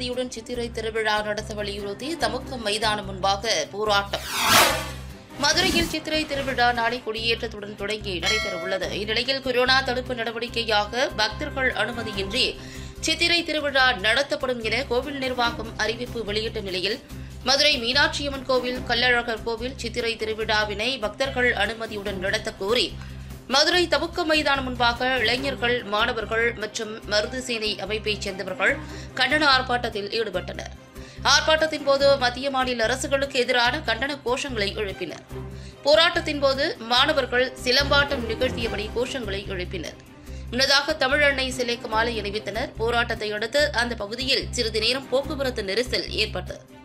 அனுமதியுடன் சித்திரை திருவிழா நடத்த வலியுறுத்தி தமுக்கம் மைதானம் முன்பாக போராட்டம் மதுரையில் சித்திரை திருவிழா நாளை கொடியேற்றத்துடன் தொடங்கி நடைபெறவுள்ளது இந்நிலையில் கொரோனா தடுப்பு நடவடிக்கையாக பக்தர்கள் அனுமதியின்றி சித்திரை திருவிழா நடத்தப்படும் என கோவில் நிர்வாகம் அறிவிப்பு வெளியிட்ட நிலையில் மதுரை மீனாட்சியம்மன் கோவில் கள்ளழகர் கோவில் சித்திரை திருவிழாவினை பக்தர்கள் அனுமதியுடன் நடத்த கோரி மதுரை தமுக்க மைதானம் முன்பாக இளைஞர்கள் மாணவர்கள் மற்றும் மருது சேனை அமைப்பைச் சேர்ந்தவர்கள் கண்டன ஆர்ப்பாட்டத்தில் ஈடுபட்டனர் ஆர்ப்பாட்டத்தின் போது மத்திய மாநில அரசுகளுக்கு எதிரான கண்டன கோஷங்களை எழுப்பினர் போராட்டத்தின் போது மாணவர்கள் சிலம்பாட்டம் நிகழ்த்தியபடி கோஷங்களை எழுப்பினர் முன்னதாக தமிழன்னை சிலைக்கு மாலை அணிவித்தனர் போராட்டத்தை அடுத்து அந்த பகுதியில் சிறிது நேரம் போக்குவரத்து நெரிசல் ஏற்பட்டது